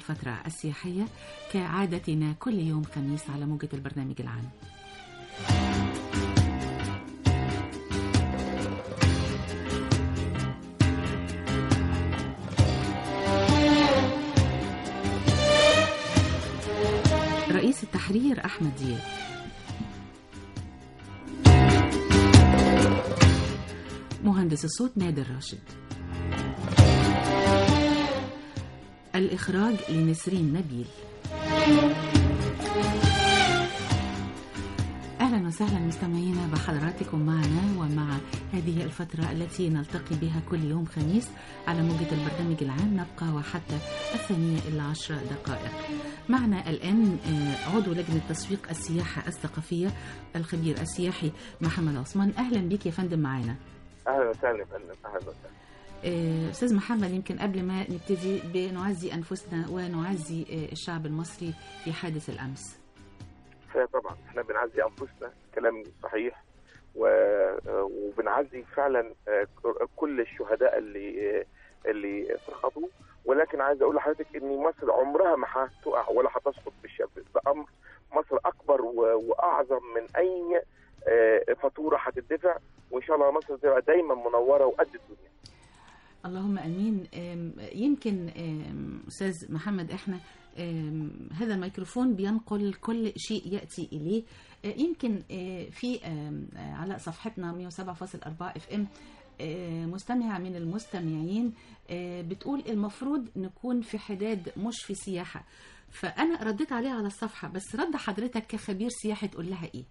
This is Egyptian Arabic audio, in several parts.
الفترة السياحية كعادتنا كل يوم خميس على موجة البرنامج العام رئيس التحرير أحمد دياب مهندس الصوت نادر راشد الإخراج لنسرين نبيل أهلا وسهلا مستمعينا بحضراتكم معنا ومع هذه الفترة التي نلتقي بها كل يوم خميس على موجة البرنامج العام نبقى وحتى الثانية إلا عشر دقائق معنا الآن آه، عضو لجنة تسويق السياحة الثقافية الخبير السياحي محمد عثمان أهلا بك يا فندم معنا اهلا وسهلا يا فندم اهلا وسهلا آه، استاذ محمد يمكن قبل ما نبتدي بنعزي انفسنا ونعزي آه، الشعب المصري في حادث الامس فطبعا احنا بنعزي انفسنا كلام صحيح و... وبنعزي فعلا آه، كل الشهداء اللي آه، اللي سقطوا ولكن عايز اقول لحضرتك ان مصر عمرها ما هتقع ولا هتسقط بالشكل ده امر مصر اكبر و... واعظم من اي آه، فاتوره هتدفع وان شاء الله مصر تبقى دايما منوره وقد الدنيا اللهم امين آم، يمكن آم، استاذ محمد احنا آم، هذا الميكروفون بينقل كل شيء ياتي اليه آه، يمكن آه، في آم، آه، على صفحتنا 107.4 اف ام مستمعة من المستمعين آه، بتقول المفروض نكون في حداد مش في سياحة فأنا رديت عليها على الصفحة بس رد حضرتك كخبير سياحي تقول لها إيه؟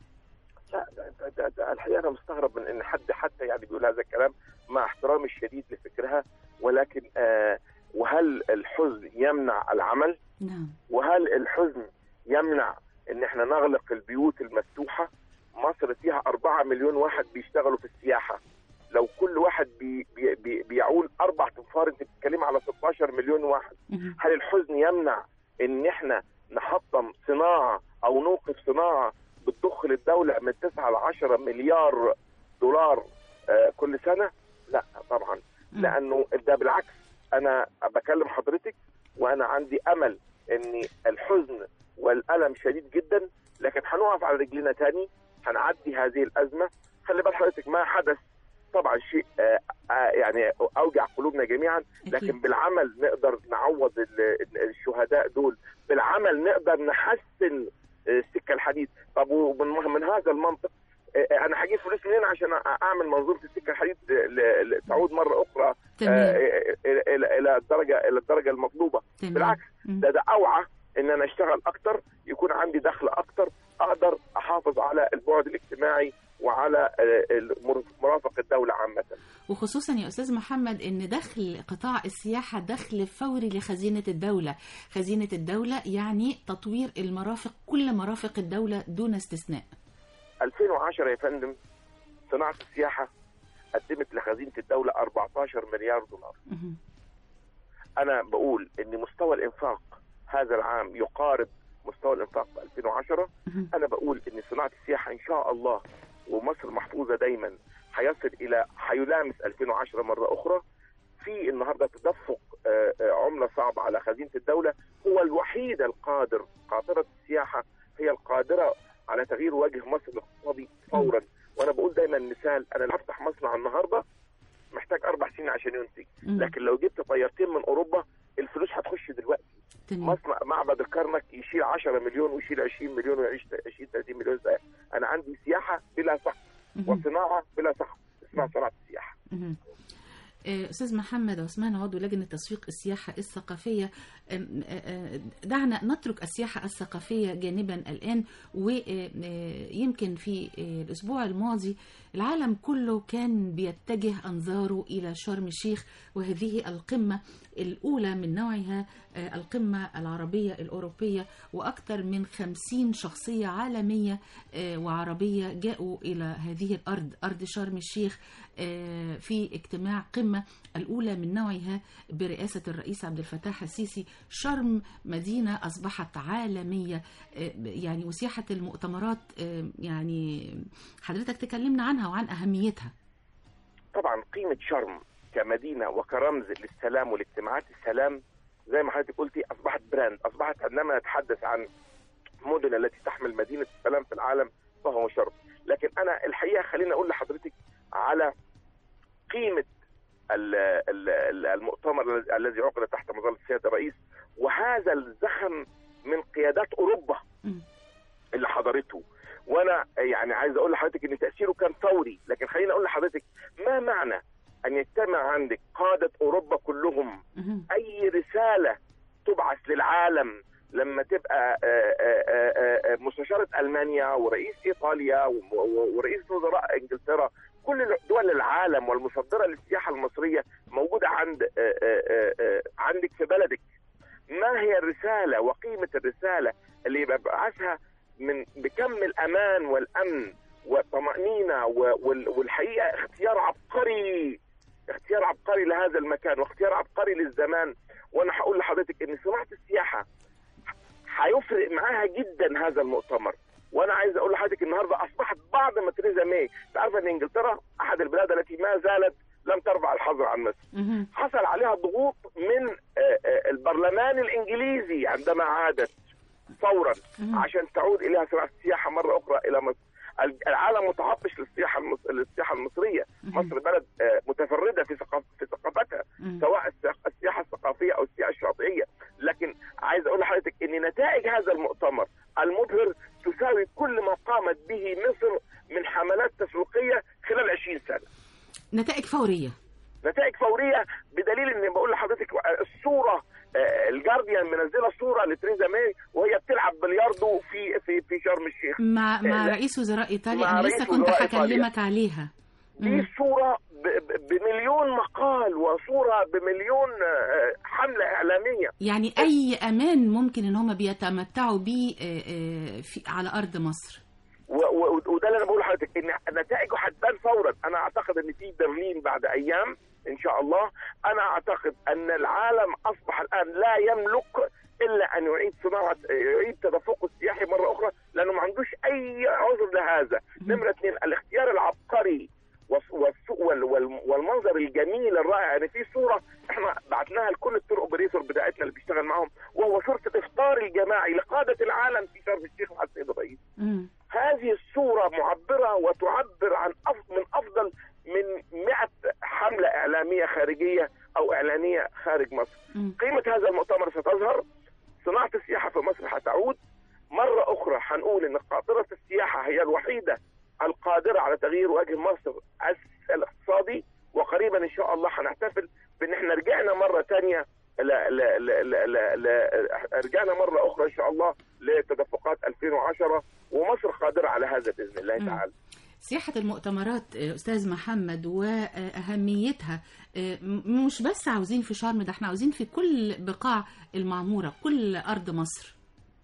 لا ده, ده, ده الحقيقه انا مستغرب من ان حد حتى يعني بيقول هذا الكلام مع احترامي الشديد لفكرها ولكن آه وهل الحزن يمنع العمل؟ نعم وهل الحزن يمنع ان احنا نغلق البيوت المفتوحه؟ مصر فيها 4 مليون واحد بيشتغلوا في السياحه لو كل واحد بي بي بي بيعول اربع تنفار انت بتتكلمي على 16 مليون واحد مهم. هل الحزن يمنع ان احنا نحطم صناعه او نوقف صناعه بتضخ للدوله من 9 ل 10 مليار دولار آه، كل سنه؟ لا طبعا مم. لانه ده بالعكس انا بكلم حضرتك وانا عندي امل ان الحزن والالم شديد جدا لكن هنقف على رجلنا تاني هنعدي هذه الازمه خلي بال حضرتك ما حدث طبعا شيء آه، آه، يعني اوجع قلوبنا جميعا لكن أكيد. بالعمل نقدر نعوض ال- ال- الشهداء دول بالعمل نقدر نحسن آه، السكه الحديد طب ومن من هذا المنطق آه، انا هجيب فلوس منين عشان أ- اعمل منظومه السكه الحديد ل- ل- تعود مره اخرى تمام آه، الى الى إلى الدرجه الى الدرجه المطلوبه تمام بالعكس مم. ده ده اوعى ان انا اشتغل اكتر يكون عندي دخل اكتر اقدر احافظ على البعد الاجتماعي وعلى آه، المر- مرافق الدوله عامه وخصوصا يا استاذ محمد ان دخل قطاع السياحه دخل فوري لخزينه الدوله خزينه الدوله يعني تطوير المرافق كل مرافق الدوله دون استثناء 2010 يا فندم صناعه السياحه قدمت لخزينه الدوله 14 مليار دولار مهم. انا بقول ان مستوى الانفاق هذا العام يقارب مستوى الانفاق ب 2010 مهم. انا بقول ان صناعه السياحه ان شاء الله ومصر محفوظه دايما هيصل الى هيلامس 2010 مره اخرى في النهارده تدفق آه، آه، عمله صعبه على خزينه الدوله هو الوحيد القادر قاطره السياحه هي القادره على تغيير وجه مصر الاقتصادي فورا وانا بقول دايما مثال انا اللي هفتح مصنع النهارده محتاج اربع سنين عشان ينتج مم. لكن لو جبت طيارتين من اوروبا الفلوس هتخش دلوقتي تمام مصنع معبد الكرنك يشيل 10 مليون ويشيل 20 مليون ويعيش 20 30 مليون سنه انا عندي سياحه بلا سقف مهم. وصناعه بلا سقف اسمها صناعه السياحه مهم. آه، استاذ محمد عثمان عضو لجنه تسويق السياحه الثقافيه آم، آه، آه، دعنا نترك السياحه الثقافيه جانبا الان ويمكن في آه، الاسبوع الماضي العالم كله كان بيتجه انظاره الى شرم الشيخ وهذه القمه الاولى من نوعها آه، القمه العربيه الاوروبيه واكثر من خمسين شخصيه عالميه آه، وعربيه جاءوا الى هذه الارض ارض شرم الشيخ آه، في اجتماع قمة الأولى من نوعها برئاسة الرئيس عبد الفتاح السيسي شرم مدينة أصبحت عالمية آه، يعني وسياحة المؤتمرات آه، يعني حضرتك تكلمنا عنها وعن أهميتها طبعا قيمه شرم كمدينه وكرمز للسلام والاجتماعات السلام زي ما حضرتك قلتي اصبحت براند اصبحت عندما نتحدث عن مدن التي تحمل مدينه السلام في العالم فهو شرط لكن انا الحقيقه خليني اقول لحضرتك على قيمه ال- ال- ال- المؤتمر الذي- الذي عقد تحت مظله سياده الرئيس وهذا الزخم من قيادات اوروبا مم. اللي حضرته وانا يعني عايز اقول لحضرتك ان تاثيره كان فوري لكن خليني اقول لحضرتك ما معنى ان يجتمع عندك قاده اوروبا كلهم مهم. اي رساله تبعث للعالم لما تبقى آه، آه، آه، آه، مستشاره المانيا ورئيس ايطاليا و- و- ورئيس وزراء انجلترا كل دول العالم والمصدره للسياحه المصريه موجوده عند آه، آه، آه، آه، عندك في بلدك ما هي الرساله وقيمه الرساله اللي يبعثها من بكم الامان والامن والطمانينه و- وال- والحقيقه اختيار عبقري اختيار عبقري لهذا المكان واختيار عبقري للزمان وانا هقول لحضرتك ان صناعه السياحه هيفرق معاها جدا هذا المؤتمر وانا عايز اقول لحضرتك النهارده اصبحت بعد ما تريزا ماي انت عارفه ان انجلترا احد البلاد التي ما زالت لم ترفع الحظر عن مصر مهم. حصل عليها ضغوط من آه، آه، البرلمان الانجليزي عندما عادت فورا مهم. عشان تعود اليها صناعه السياحه مره اخرى الى مصر العالم متعطش للسياحه المص... للسياحه المصريه مهم. مصر بلد آه، متفرده في ثقاف... في ثقافتها مم. سواء الس- السياحه الثقافيه او السياحه الشاطئيه لكن عايز اقول لحضرتك ان نتائج هذا المؤتمر المبهر تساوي كل ما قامت به مصر من حملات تسويقيه خلال 20 سنه نتائج فوريه نتائج فوريه بدليل ان بقول لحضرتك الصوره آه، الجارديان منزله صوره لتريزا ماي وهي بتلعب بلياردو في في في شرم الشيخ مع مع لا. رئيس وزراء ايطاليا مع انا رئيس لسه كنت وزراء إيطاليا. هكلمك عليها دي مم. صوره ب- ب- بمليون مقال وصوره بمليون آه، حمله اعلاميه يعني اي امان ممكن ان هم بيتمتعوا بيه آه، آه، في على ارض مصر و- و- وده اللي انا بقول لحضرتك ان نتائجه هتبان فورا انا اعتقد ان في برلين بعد ايام ان شاء الله انا اعتقد ان العالم اصبح الان لا يملك الا ان يعيد صناعه يعيد تدفقه السياحي مره اخرى لانه ما عندوش اي عذر لهذا نمره اثنين الاختيار العبقري والص- والص- وال- وال- والمنظر الجميل الرائع يعني في صوره احنا بعتناها لكل التور اوبريتور بتاعتنا اللي بيشتغل معاهم وهو صوره الافطار الجماعي لقاده العالم في شرم الشيخ مع السيد الرئيس مم. هذه الصورة معبرة وتعبر عن أف- من أفضل من 100 حملة إعلامية خارجية أو إعلانية خارج مصر مم. قيمة هذا المؤتمر ستظهر صناعة السياحة في مصر هتعود مرة أخرى هنقول إن قاطرة السياحة هي الوحيدة القادرة على تغيير وجه مصر الس- الاقتصادي وقريبا إن شاء الله هنحتفل بإن إحنا رجعنا مرة تانية لا لا لا لا لا لا رجعنا مرة أخرى إن شاء الله لتدفقات 2010 ومصر قادرة على هذا بإذن الله مم. تعالى سياحة المؤتمرات آه، أستاذ محمد وأهميتها آه، م- مش بس عاوزين في شرم ده احنا عاوزين في كل بقاع المعمورة كل أرض مصر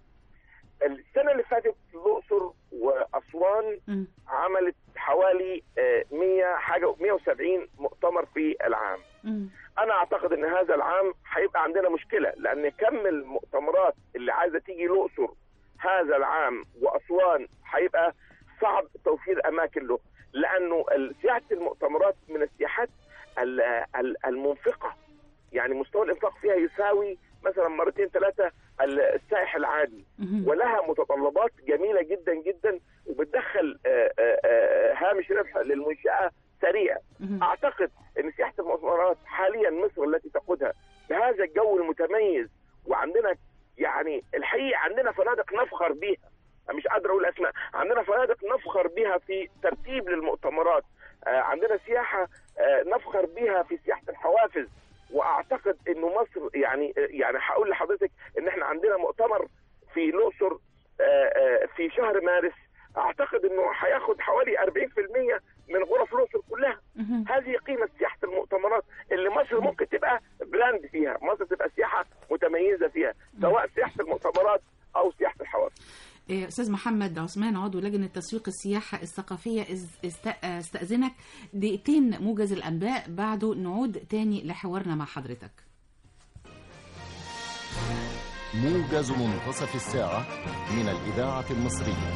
السنة اللي فاتت الأقصر وأسوان مم. عملت حوالي آه، 100 حاجة 170 مؤتمر في العام مم. انا اعتقد ان هذا العام هيبقى عندنا مشكله لان كم المؤتمرات اللي عايزه تيجي الاقصر هذا العام واسوان هيبقى صعب توفير اماكن له لانه سياحه المؤتمرات من السياحات ال- ال- المنفقه يعني مستوى الانفاق فيها يساوي مثلا مرتين ثلاثه السائح العادي مم. ولها متطلبات جميله جدا جدا وبتدخل آه، آه، آه، هامش ربح للمنشاه سريع مم. اعتقد ان سياحه المؤتمرات حاليا مصر التي تقودها بهذا الجو المتميز وعندنا يعني الحقيقه عندنا فنادق نفخر بيها أنا مش قادر اقول اسماء عندنا فنادق نفخر بها في ترتيب للمؤتمرات آه، عندنا سياحه آه، نفخر بها في سياحه الحوافز واعتقد انه مصر يعني يعني هقول لحضرتك ان احنا عندنا مؤتمر في الاقصر آه، آه، في شهر مارس اعتقد انه هياخد حوالي 40% من غرف الاقصر كلها مم. هذه قيمه سياحه المؤتمرات اللي مصر ممكن تبقى براند فيها مصر تبقى سياحه متميزه فيها سواء سياحه المؤتمرات او سياحه الحوافز آه، أستاذ محمد عثمان عضو لجنة تسويق السياحة الثقافية إز- است- آه، استأذنك دقيقتين موجز الأنباء بعده نعود تاني لحوارنا مع حضرتك موجز منتصف الساعة من الإذاعة المصرية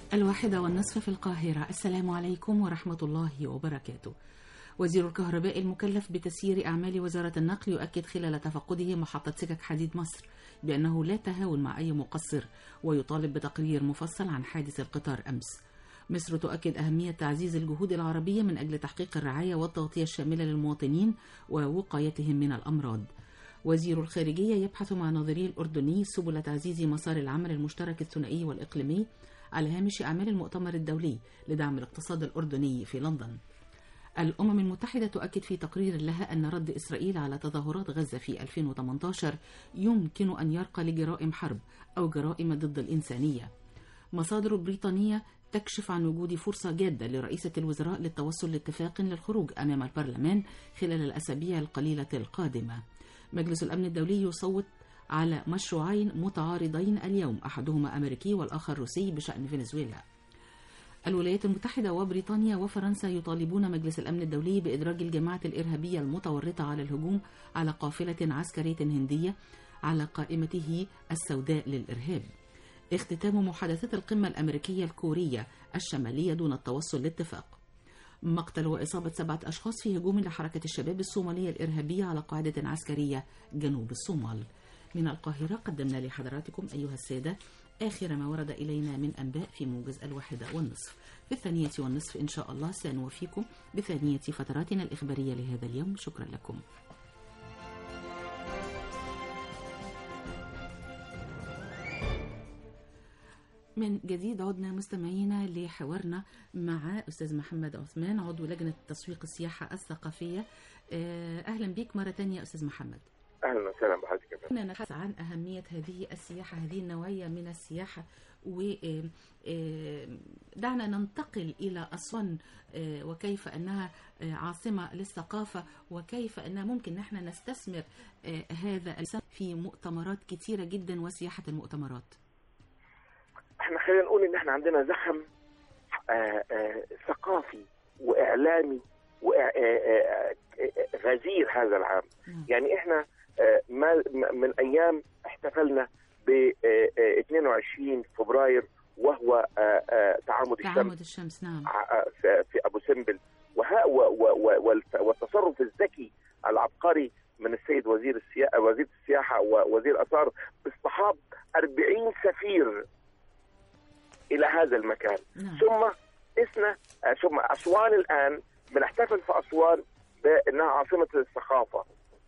الواحدة والنصف في القاهرة السلام عليكم ورحمة الله وبركاته وزير الكهرباء المكلف بتسيير أعمال وزارة النقل يؤكد خلال تفقده محطة سكك حديد مصر بأنه لا تهاون مع أي مقصر ويطالب بتقرير مفصل عن حادث القطار أمس مصر تؤكد أهمية تعزيز الجهود العربية من أجل تحقيق الرعاية والتغطية الشاملة للمواطنين ووقايتهم من الأمراض وزير الخارجية يبحث مع نظيره الأردني سبل تعزيز مسار العمل المشترك الثنائي والإقليمي على هامش أعمال المؤتمر الدولي لدعم الاقتصاد الأردني في لندن الأمم المتحدة تؤكد في تقرير لها أن رد إسرائيل على تظاهرات غزة في 2018 يمكن أن يرقى لجرائم حرب أو جرائم ضد الإنسانية مصادر بريطانية تكشف عن وجود فرصة جادة لرئيسة الوزراء للتوصل لاتفاق للخروج أمام البرلمان خلال الأسابيع القليلة القادمة مجلس الأمن الدولي يصوت على مشروعين متعارضين اليوم أحدهما أمريكي والآخر روسي بشأن فنزويلا الولايات المتحدة وبريطانيا وفرنسا يطالبون مجلس الأمن الدولي بإدراج الجماعة الإرهابية المتورطة على الهجوم على قافلة عسكرية هندية على قائمته السوداء للإرهاب اختتام محادثات القمة الأمريكية الكورية الشمالية دون التوصل لاتفاق مقتل وإصابة سبعة أشخاص في هجوم لحركة الشباب الصومالية الإرهابية على قاعدة عسكرية جنوب الصومال من القاهرة قدمنا لحضراتكم أيها السادة آخر ما ورد إلينا من أنباء في موجز الواحدة والنصف في الثانية والنصف إن شاء الله سنوفيكم بثانية فتراتنا الإخبارية لهذا اليوم شكرا لكم من جديد عدنا مستمعينا لحوارنا مع أستاذ محمد عثمان عضو لجنة تسويق السياحة الثقافية أهلا بك مرة تانية أستاذ محمد اهلا وسهلا بحضرتك يا فندم. نبحث عن أهمية هذه السياحة هذه النوعية من السياحة ودعنا ننتقل إلى أسوان آه، وكيف أنها آه، عاصمة للثقافة وكيف أنها ممكن نحن نستثمر آه، هذا السنة في مؤتمرات كثيرة جدا وسياحة المؤتمرات احنا خلينا نقول ان احنا عندنا زخم آه، آه، ثقافي واعلامي وإع- آه، آه، آه، غزير هذا العام نعم. يعني احنا آه، ما م- من ايام احتفلنا ب آه، آه، 22 فبراير وهو آه، آه، تعامد الشمس تعامد الشمس نعم ع- في في ابو سمبل وها و- و- و- والف- والتصرف الذكي العبقري من السيد وزير السياحه وزير السياحه ووزير الاثار باصطحاب 40 سفير الى هذا المكان نعم ثم اسنا آه، ثم اسوان الان بنحتفل في اسوان بانها عاصمه الثقافه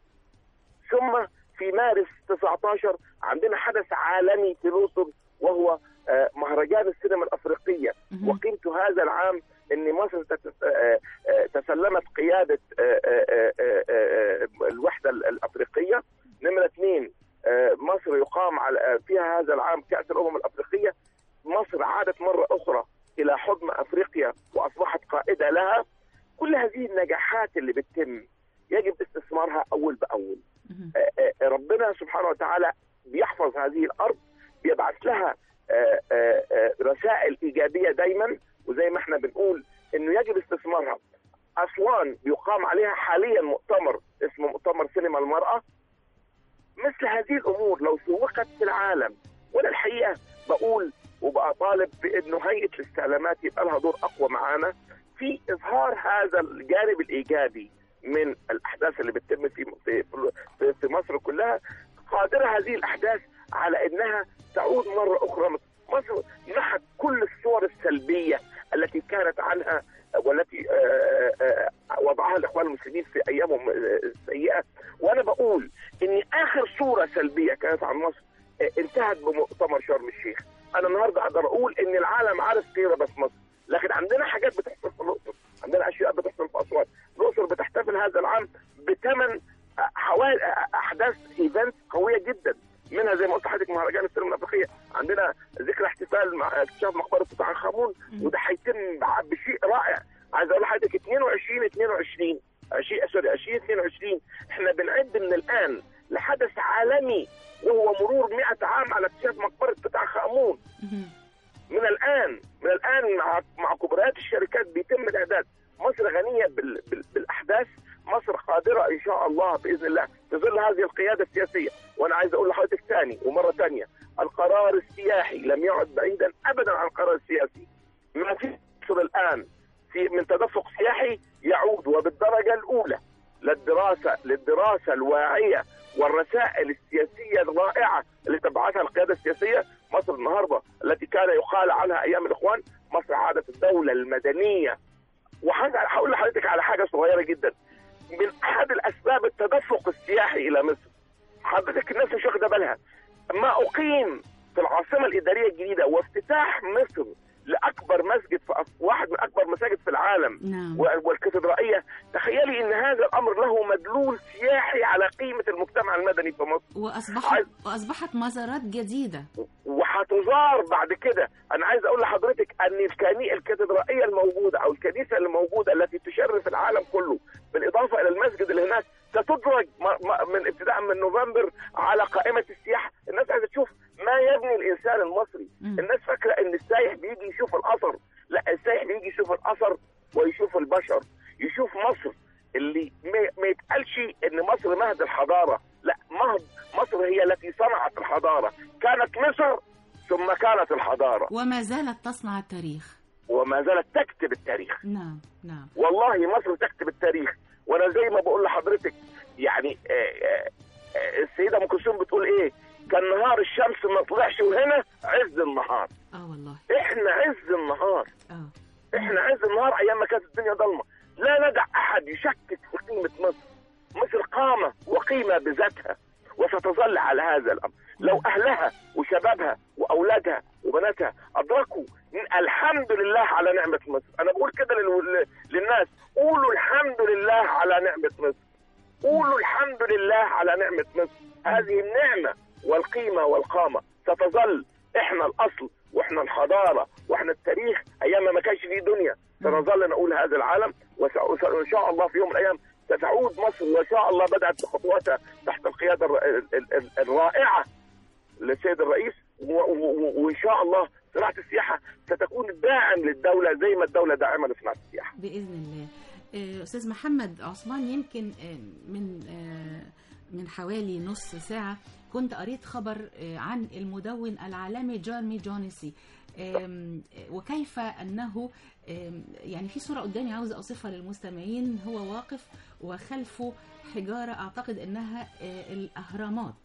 ثم في مارس 19 عندنا حدث عالمي في الاقصر وهو آه، مهرجان السينما الافريقيه مهم. وقيمته هذا العام ان مصر تت- آه، آه، تسلمت قياده آه، آه، آه، آه، الوحده الافريقيه نمره اثنين آه، مصر يقام على آه، فيها هذا العام كاس الامم الافريقيه مصر عادت مره اخرى الى حضن افريقيا واصبحت قائده لها كل هذه النجاحات اللي بتتم يجب استثمارها اول باول مهم. آه، آه، ربنا سبحانه وتعالى بيحفظ هذه الارض بيبعث لها آه، آه، آه، رسائل ايجابيه دايما وزي ما احنا بنقول انه يجب استثمارها اسوان بيقام عليها حاليا مؤتمر اسمه مؤتمر سينما المراه مثل هذه الامور لو سوقت في العالم وانا الحقيقه بقول وبطالب بانه هيئه الاستعلامات يبقى لها دور اقوى معانا في اظهار هذا الجانب الايجابي من الاحداث اللي بتتم في في في, في مصر كلها قادره هذه الاحداث على انها تعود مره اخرى مصر محت كل الصور السلبيه التي كانت عنها والتي آه، آه، وضعها الاخوان المسلمين في ايامهم آه، السيئه وانا بقول ان اخر صوره سلبيه كانت عن مصر آه، انتهت بمؤتمر شرم الشيخ انا النهارده اقدر اقول ان العالم عارف قيمه بس مصر لكن عندنا حاجات بتحصل في الاقصر عندنا اشياء بتحصل في اسوان الاقصر بتحتفل هذا العام بثمان حوالي احداث ايفنت قويه جدا منها زي ما قلت لحضرتك مهرجان السينما الافريقيه عندنا ذكرى احتفال مع اكتشاف مقبره توت عنخ امون مم. وده هيتم بشيء رائع عايز اقول لحضرتك 22 22 20 سوري 2022 احنا بنعد من الان لحدث عالمي وهو مرور 100 عام على اكتشاف مقبره توت عنخ امون مهم. من الان من الان مع مع كبريات الشركات بيتم الاعداد مصر غنيه بال بال بالاحداث مصر قادره ان شاء الله باذن الله في ظل هذه القياده السياسيه وانا عايز اقول لحضرتك تاني ومره تانيه القرار السياحي لم يعد بعيدا ابدا عن القرار السياسي ما في مصر الان في من تدفق سياحي يعود وبالدرجه الاولى للدراسه للدراسه الواعيه والرسائل السياسيه الرائعه اللي تبعثها القياده السياسيه مصر النهارده التي كان يقال عنها ايام الاخوان مصر عادت الدوله المدنيه وهقول لحضرتك على حاجه صغيره جدا من احد الاسباب التدفق السياحي الى مصر حضرتك الناس مش واخده بالها ما اقيم في العاصمه الاداريه الجديده وافتتاح مصر لاكبر مسجد في أف- واحد من اكبر مساجد في العالم نعم و- والكاتدرائيه تخيلي ان هذا الامر له مدلول سياحي على قيمه المجتمع المدني في مصر واصبحت عايز- واصبحت مزارات جديده وهتزار بعد كده انا عايز اقول لحضرتك ان الكني الكاتدرائيه الموجوده او الكنيسه الموجوده التي تشرف العالم كله بالاضافه الى المسجد اللي هناك ستدرج م- م- من ابتداء من نوفمبر على قائمه السياحه الناس عايزه تشوف ما يبني الانسان المصري مم. الناس فاكره ان السايح بيجي يشوف الاثر لا السايح بيجي يشوف الاثر ويشوف البشر يشوف مصر اللي ما, ما يتقالش ان مصر مهد الحضاره لا مهد مصر هي التي صنعت الحضاره كانت مصر ثم كانت الحضاره وما زالت تصنع التاريخ وما زالت تكتب التاريخ نعم نعم والله مصر تكتب التاريخ وانا زي ما بقول لحضرتك يعني آه، آه، آه، السيده ام كلثوم بتقول ايه كان نهار الشمس ما طلعش وهنا عز النهار اه والله احنا عز النهار اه احنا عز النهار ايام ما كانت الدنيا ضلمه لا ندع احد يشكك في قيمه مصر مصر قامه وقيمه بذاتها وستظل على هذا الامر لو اهلها وشبابها واولادها وبناتها ادركوا إن الحمد لله على نعمه مصر انا بقول كده لل- للناس قولوا الحمد لله على نعمه مصر قولوا الحمد لله على نعمه مصر هذه النعمه والقيمه والقامه ستظل احنا الاصل واحنا الحضاره واحنا التاريخ ايام ما كانش فيه دنيا سنظل نقول هذا العالم وان شاء الله في يوم من الايام ستعود مصر وان شاء الله بدات بخطواتها تحت القياده الر- ال- ال- ال- الرائعه للسيد الرئيس و- و- وان شاء الله صناعه السياحه ستكون داعم للدوله زي ما الدوله داعمه لصناعه السياحه. باذن الله آه، استاذ محمد عثمان يمكن آه، من آه، من حوالي نص ساعه كنت قريت خبر آه، عن المدون العالمي جيرمي جونيسي آم، آه، وكيف انه آم، يعني في صوره قدامي عاوزه اوصفها للمستمعين هو واقف وخلفه حجاره اعتقد انها آه، الاهرامات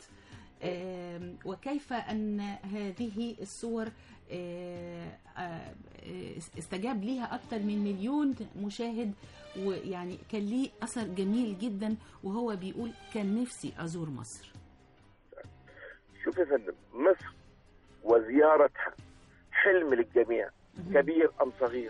آم، وكيف أن هذه الصور آه، آه، استجاب ليها أكثر من مليون مشاهد ويعني كان ليه أثر جميل جدا وهو بيقول كان نفسي أزور مصر شوف يا فندم مصر وزيارتها حلم للجميع كبير ام صغير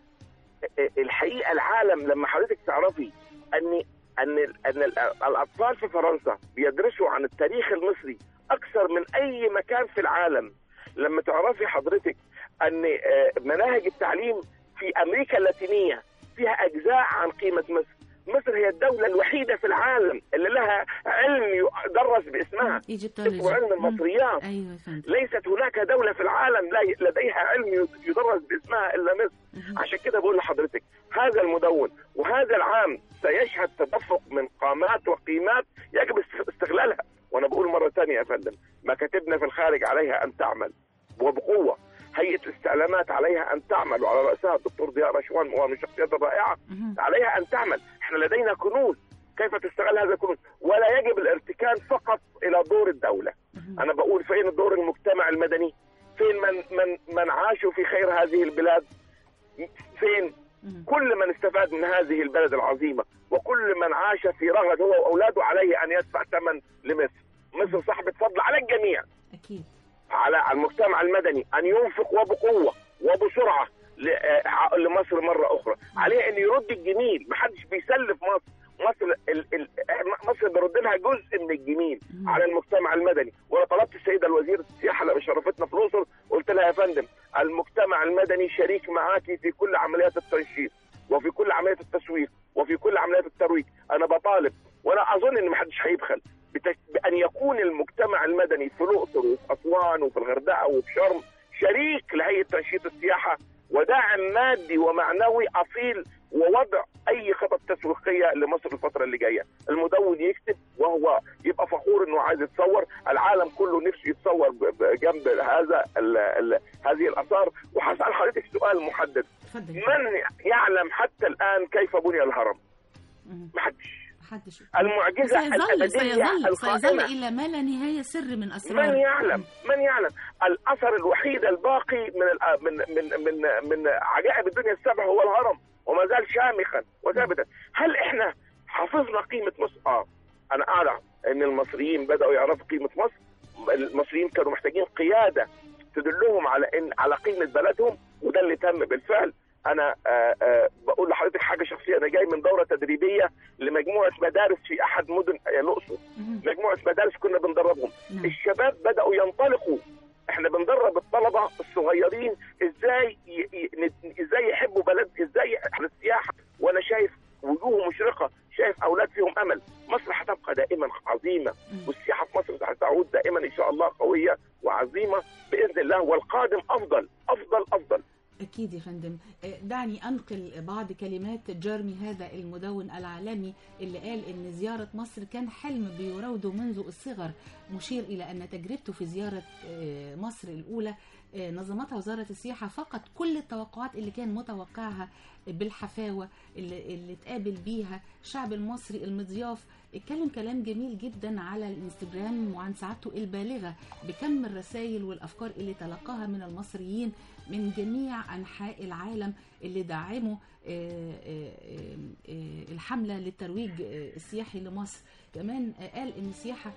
الحقيقه العالم لما حضرتك تعرفي ان ان ان الاطفال في فرنسا بيدرسوا عن التاريخ المصري اكثر من اي مكان في العالم لما تعرفي حضرتك ان آه، مناهج التعليم في امريكا اللاتينيه فيها اجزاء عن قيمه مصر مصر هي الدولة الوحيدة في العالم اللي لها علم يدرس باسمها ايجيبتولوجي اسمه علم المصريات ايوه يا فندم ليست هناك دولة في العالم لا لديها علم يدرس باسمها إلا مصر مهم. عشان كده بقول لحضرتك هذا المدون وهذا العام سيشهد تدفق من قامات وقيمات يجب است- استغلالها وانا بقول مره ثانيه يا فندم مكاتبنا في الخارج عليها ان تعمل وبقوه هيئه الاستعلامات عليها ان تعمل وعلى راسها الدكتور ضياء رشوان ومن الشخصيات الرائعه مهم. عليها ان تعمل احنا لدينا كنوز كيف تستغل هذا الكنوز ولا يجب الارتكان فقط الى دور الدوله مهم. انا بقول فين دور المجتمع المدني فين من من من عاشوا في خير هذه البلاد فين مهم. كل من استفاد من هذه البلد العظيمه وكل من عاش في رغد هو واولاده عليه ان يدفع ثمن لمصر مصر صاحبه فضل على الجميع اكيد على المجتمع المدني ان ينفق وبقوه وبسرعه ل- آه، لمصر مره اخرى عليه ان يرد الجميل محدش بيسلف مصر مصر ال ال مصر بيرد لها جزء من الجميل مم. على المجتمع المدني وانا طلبت السيده الوزير السياحه لما شرفتنا في الاقصر قلت لها يا فندم المجتمع المدني شريك معاكي في كل عمليات التنشيط وفي كل عمليات التسويق وفي كل عمليات الترويج انا بطالب وانا اظن ان محدش هيبخل بت- بان يكون المجتمع المدني في الاقصر وفي اسوان وفي الغردقه وفي شرم شريك لهيئه تنشيط السياحه وداعم مادي ومعنوي اصيل ووضع اي خطط تسويقيه لمصر الفتره اللي جايه المدون يكتب وهو يبقى فخور انه عايز يتصور العالم كله نفسه يتصور ب- ب- جنب هذا ال ال هذه الاثار وهسال حضرتك سؤال محدد اتفضل من يعلم حتى الان كيف بني الهرم مم. محدش محدش المعجزه سيظل الابديه سيظل سيظل القائمه الى ما لا نهايه سر من اسرار من يعلم من يعلم الاثر الوحيد الباقي من الأ- من من من من عجائب الدنيا السبع هو الهرم وما زال شامخا وثابتا هل احنا حافظنا قيمه مصر اه انا اعرف ان المصريين بداوا يعرفوا قيمه مصر المصريين كانوا محتاجين قياده تدلهم على ان على قيمه بلدهم وده اللي تم بالفعل انا آه آه بقول لحضرتك حاجه شخصيه انا جاي من دوره تدريبيه لمجموعه مدارس في احد مدن الاقصر مم. مجموعه مدارس كنا بندربهم نعم. الشباب بداوا ينطلقوا احنا بندرب الطلبه الصغيرين ازاي ي... ي... ن- ازاي يحبوا بلد ازاي على السياحه وانا شايف وجوه مشرقه شايف اولاد فيهم امل مصر هتبقى دائما عظيمه مم. والسياحه في مصر هتعود دائما ان شاء الله قويه وعظيمه باذن الله والقادم افضل افضل افضل أكيد يا فندم آه، دعني أنقل بعض كلمات جيرمي هذا المدون العالمي اللي قال إن زيارة مصر كان حلم بيراوده منذ الصغر مشير إلى أن تجربته في زيارة آه، مصر الأولى آه، نظمتها وزارة السياحة فقط كل التوقعات اللي كان متوقعها بالحفاوة اللي, اللي اتقابل بيها الشعب المصري المضياف اتكلم كلام جميل جدا على الانستجرام وعن سعادته البالغة بكم الرسائل والأفكار اللي تلقاها من المصريين من جميع أنحاء العالم اللي دعموا آه، آه، آه، الحملة للترويج آه، السياحي لمصر كمان آه، قال إن السياحة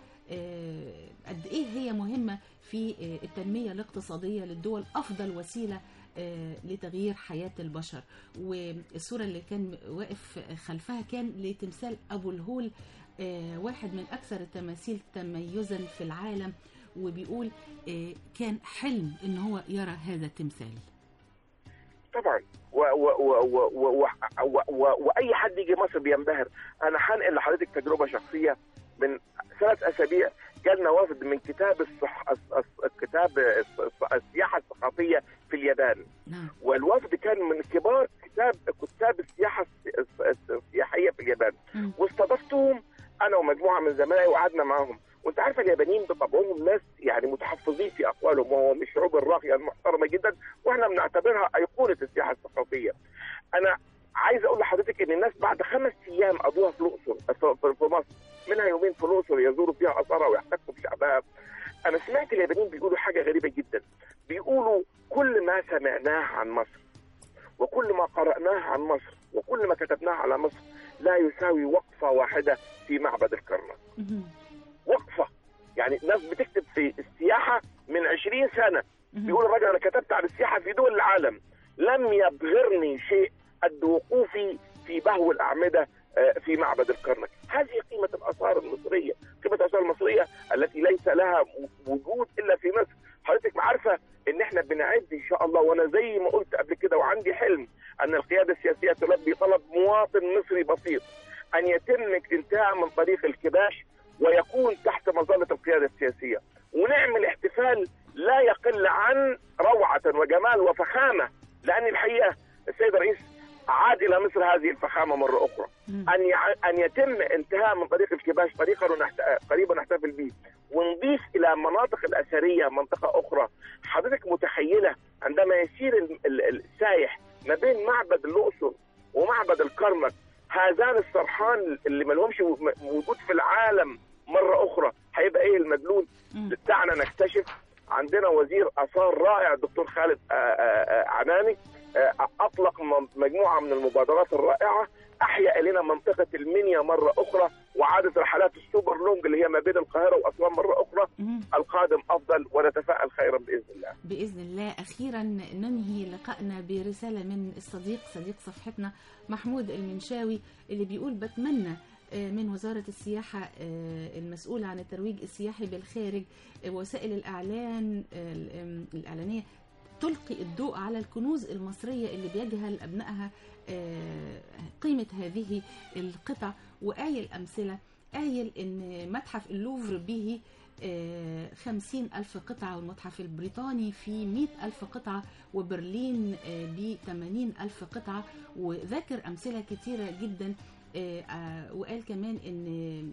آه، قد إيه هي مهمة في آه، التنمية الاقتصادية للدول أفضل وسيلة آه، لتغيير حياة البشر والصورة اللي كان واقف خلفها كان لتمثال أبو الهول آه، واحد من أكثر التماثيل تميزا في العالم وبيقول آه، كان حلم إن هو يرى هذا التمثال طبعا و و و و و و و واي حد يجي مصر بينبهر انا هنقل لحضرتك تجربه شخصيه من ثلاث اسابيع جالنا وفد من كتاب الصح... الص- الص- كتاب الص- الص- السياحه الثقافيه في اليابان نعم والوفد كان من كبار كتاب كتاب السياحه الس- الس- السياحيه في اليابان مم. واستضفتهم انا ومجموعه من زملائي وقعدنا معاهم وانت عارفه اليابانيين بطبعهم ناس يعني متحفظين في اقوالهم وهو من الشعوب الراقيه المحترمه جدا واحنا بنعتبرها ايقونه السياحه الثقافيه. انا عايز اقول لحضرتك ان الناس بعد خمس ايام قضوها في الاقصر في في مصر منها يومين في الاقصر يزوروا فيها اثارها ويحتكوا بشعبها. انا سمعت اليابانيين بيقولوا حاجه غريبه جدا بيقولوا كل ما سمعناه عن مصر وكل ما قرأناه عن مصر وكل ما كتبناه على مصر لا يساوي وقفة واحدة في معبد الكرنك مهم. وقفة يعني ناس بتكتب في السياحة من 20 سنة مهم. بيقول الراجل أنا كتبت عن السياحة في دول العالم لم يبهرني شيء قد وقوفي في بهو الأعمدة آه، في معبد الكرنك هذه قيمة الآثار المصرية قيمة الآثار المصرية التي ليس لها وجود إلا في مصر حضرتك عارفة ان احنا بنعد ان شاء الله وانا زي ما قلت قبل كده وعندي حلم ان القياده السياسيه تلبي طلب مواطن مصري بسيط ان يتم الانتهاء من طريق الكباش ويكون تحت مظله القياده السياسيه ونعمل احتفال لا يقل عن روعه وجمال وفخامه لان الحقيقه السيد الرئيس عاد الى مصر هذه الفخامه مره اخرى مم. ان يع- ان يتم انتهاء من طريق الكباش طريقه نحت... قريبا نحتفل به ونضيف الى مناطق الاثريه منطقه اخرى حضرتك متخيله عندما يسير ال- ال- السايح ما بين معبد الاقصر ومعبد الكرنك هذان السرحان اللي ما لهمش و- م- وجود في العالم مره اخرى هيبقى ايه المدلول مم. دعنا نكتشف عندنا وزير اثار رائع الدكتور خالد آه، آه، آه، عناني آه، اطلق م- مجموعه من المبادرات الرائعه احيا الينا منطقه المنيا مره اخرى وعادت رحلات السوبر لونج اللي هي ما بين القاهره واسوان مره اخرى مم. القادم افضل ونتفائل خيرا باذن الله بإذن الله أخيرا ننهي لقائنا برسالة من الصديق صديق صفحتنا محمود المنشاوي اللي بيقول بتمنى آه، من وزارة السياحة آه، المسؤولة عن الترويج السياحي بالخارج آه، وسائل الإعلان آه، ال- الإعلانية تلقي الضوء على الكنوز المصرية اللي بيجهل أبنائها آه، قيمة هذه القطع وآيل أمثلة قايل إن متحف اللوفر به خمسين ألف قطعة والمتحف البريطاني في مئة ألف قطعة وبرلين ب 80 ألف قطعة وذكر أمثلة كتيرة جدا آه، آه، وقال كمان ان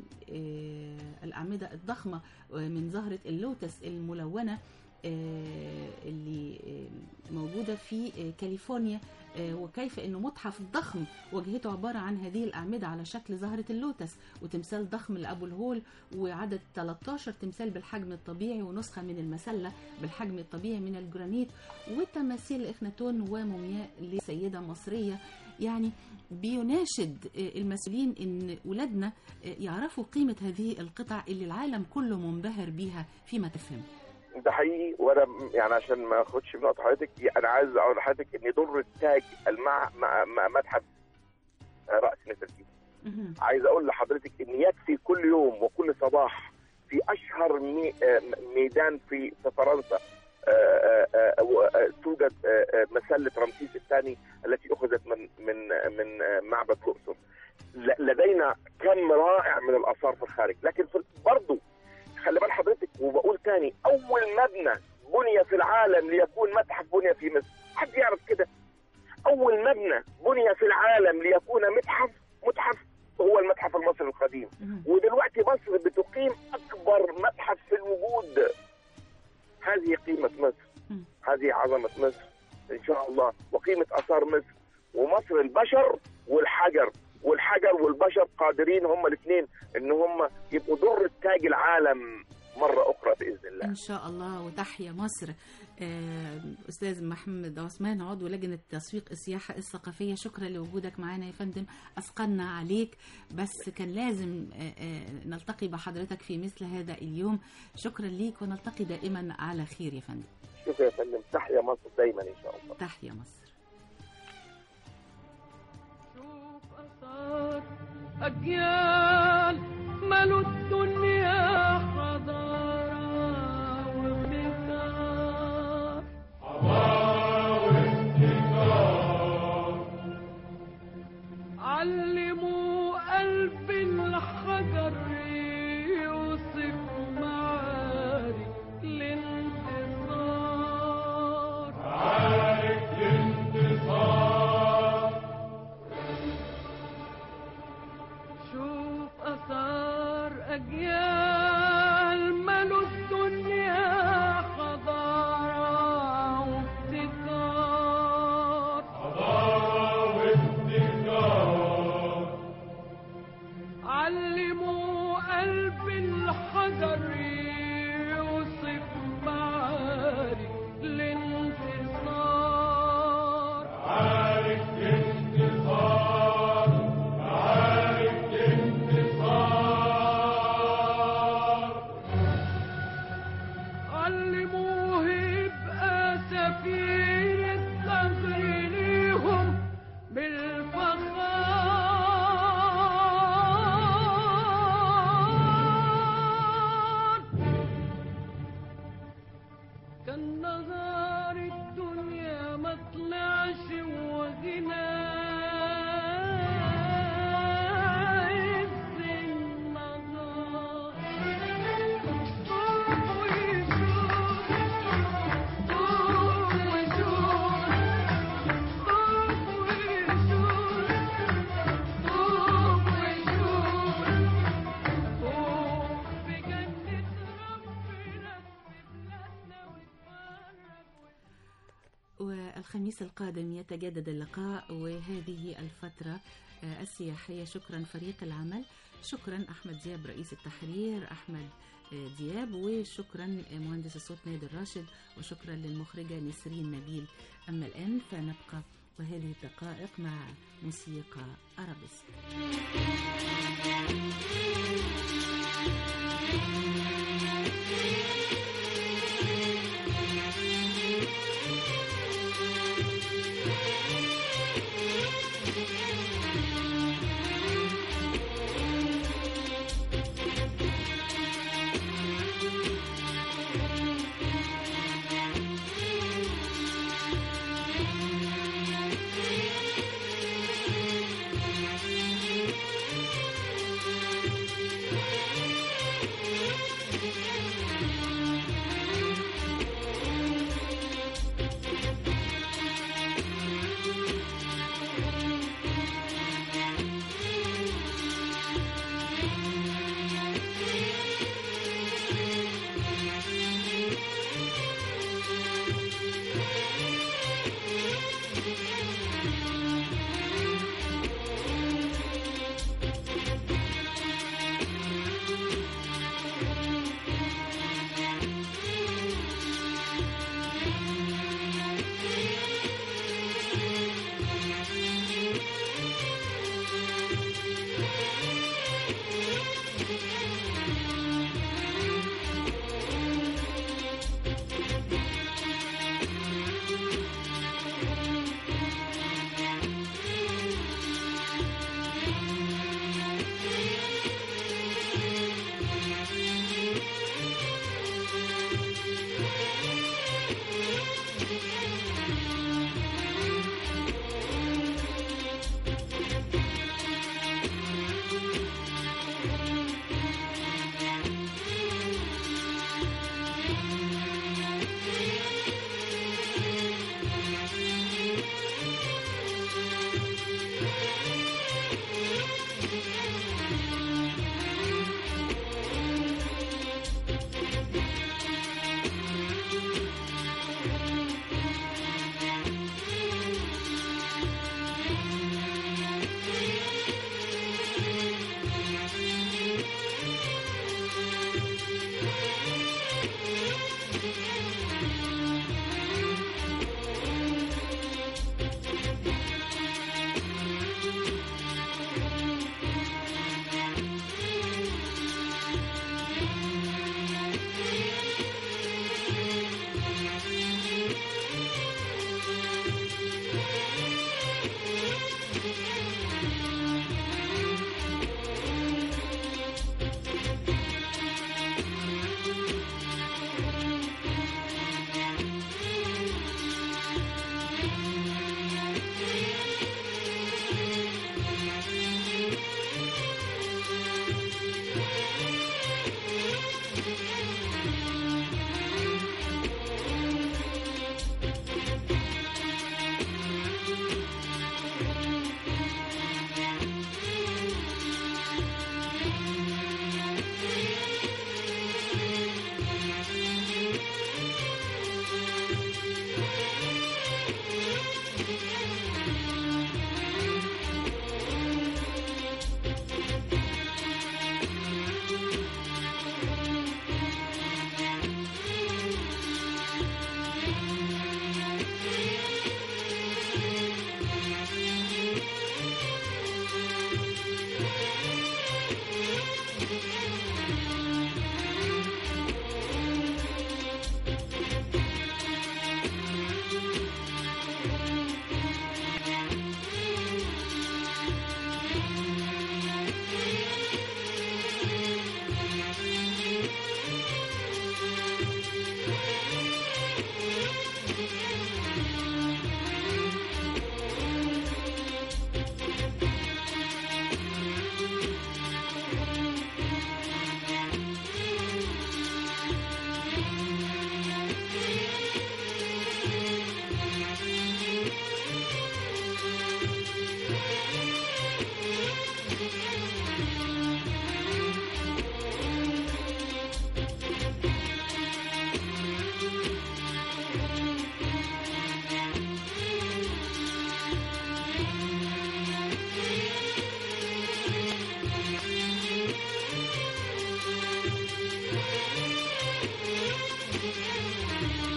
آه، الأعمدة الضخمة من زهرة اللوتس الملونة آه، اللي آه، موجودة في آه، كاليفورنيا آه، وكيف انه متحف ضخم واجهته عبارة عن هذه الأعمدة على شكل زهرة اللوتس وتمثال ضخم لأبو الهول وعدد 13 تمثال بالحجم الطبيعي ونسخة من المسلة بالحجم الطبيعي من الجرانيت وتماثيل إخناتون ومومياء لسيدة مصرية يعني بيناشد آه، المسؤولين ان ولادنا آه، يعرفوا قيمة هذه القطع اللي العالم كله منبهر بيها فيما تفهم ده حقيقي وانا م- يعني عشان ما اخدش من وقت حضرتك انا عايز اقول لحضرتك ان دور التاج المع مع مع متحف آه، راس نفرتيتي مهم. عايز اقول لحضرتك ان يكفي كل يوم وكل صباح في اشهر مي آه، ميدان في في فرنسا آه، آه، آه، و- آه، توجد آه، آه، مسله رمسيس الثاني التي اخذت من من من آه، معبد الاقصر ل- لدينا كم رائع من الاثار في الخارج لكن في برضه خلي بال حضرتك وبقول تاني اول مبنى بني في العالم ليكون متحف بني في مصر حد يعرف كده اول مبنى بني في العالم ليكون متحف متحف هو المتحف المصري القديم مهم. ودلوقتي مصر بتقيم اكبر متحف في الوجود هذه قيمه مصر مم. هذه عظمه مصر ان شاء الله وقيمه اثار مصر ومصر البشر والحجر والحجر والبشر قادرين هم الاثنين ان هم يبقوا در تاج العالم مره اخرى باذن الله ان شاء الله وتحيا مصر آه، استاذ محمد عثمان عضو لجنه تسويق السياحه الثقافيه شكرا لوجودك معنا يا فندم اثقلنا عليك بس كان لازم آه، آه، نلتقي بحضرتك في مثل هذا اليوم شكرا ليك ونلتقي دائما على خير يا فندم شوف يا فندم تحيا مصر دايما ان شاء الله تحيا مصر شوف أثار أجيال ملوا الدنيا حضارة وابتكار علموا قلب الحجر يوصف معارك الانتصار شوف أثار أجيال ملوا الدنيا حضارة وابتكار علموا قلب الحجر يوصف معارك الانتصار علموه يبقى سفير الدهر ليهم بالفخار كان نهار الدنيا ما طلعش وغنى عز النهار قوم وشوف قوم وشوف قوم وشوف قوم وشوف قوم في جنة ربنا في بلادنا واتفرج والخميس القادم يتجدد اللقاء وهذه الفترة آه، السياحية شكرا فريق العمل شكرا أحمد دياب رئيس التحرير أحمد آه، دياب وشكرا آه، مهندس الصوت نادر راشد وشكرا للمخرجة نسرين نبيل أما الآن فنبقى وهذه الدقائق مع موسيقى أرابيسك Thank العين